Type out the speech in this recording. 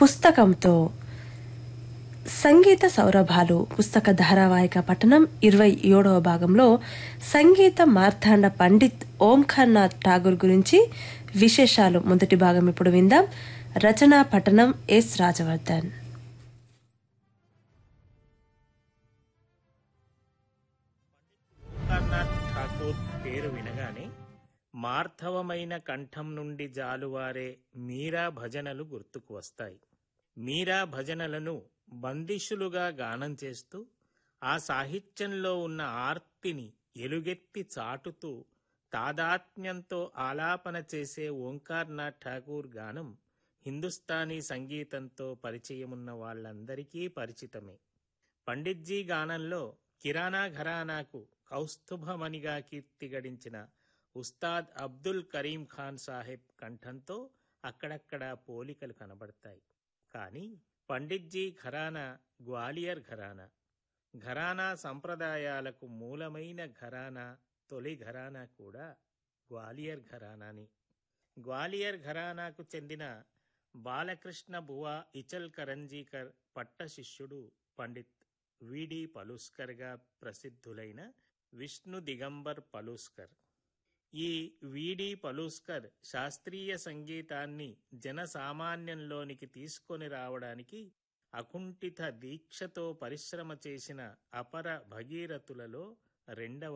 పుస్తకంతో సంగీత సౌరభాలు పుస్తక ధారావాహిక పఠనం ఇరవై ఏడవ భాగంలో సంగీత మార్తాండ పండిత్ ఓంకార్నాథ్ ఠాగూర్ గురించి విశేషాలు మొదటి భాగం ఇప్పుడు విందాం రచనా పఠనం ఎస్ రాజవర్ధన్ ఓంకార్నాథ్ ఠాకూర్ పేరు వినగానే మార్ధవమైన కంఠం నుండి జాలువారే మీరా భజనలు గుర్తుకు వస్తాయి మీరా భజనలను బందిషులుగా గానం చేస్తూ ఆ సాహిత్యంలో ఉన్న ఆర్తిని ఎలుగెత్తి చాటుతూ తాదాత్మ్యంతో ఆలాపన చేసే ఓంకార్నాథ్ ఠాకూర్ గానం హిందుస్థానీ సంగీతంతో పరిచయమున్న వాళ్ళందరికీ పరిచితమే పండిట్జీ గానంలో కిరాణా ఘరానాకు కౌస్తుభమణిగా కీర్తి గడించిన ఉస్తాద్ అబ్దుల్ కరీం ఖాన్ సాహెబ్ కంఠంతో అక్కడక్కడ పోలికలు కనబడతాయి కానీ పండిట్జీ ఘరానా గ్వాలియర్ ఘరానా ఘరానా సంప్రదాయాలకు మూలమైన ఘరానా తొలి ఘరానా కూడా గ్వాలియర్ ఘరానాని గ్వాలియర్ ఘరానాకు చెందిన బాలకృష్ణ బువా ఇచల్ కరంజీకర్ పట్ట శిష్యుడు పండిత్ విడి పలుస్కర్గా ప్రసిద్ధులైన విష్ణు దిగంబర్ పలుస్కర్ ఈ విడి పలుస్కర్ శాస్త్రీయ సంగీతాన్ని జనసామాన్యంలోనికి తీసుకొని రావడానికి అకుంఠిత దీక్షతో పరిశ్రమ చేసిన అపర భగీరథులలో రెండవ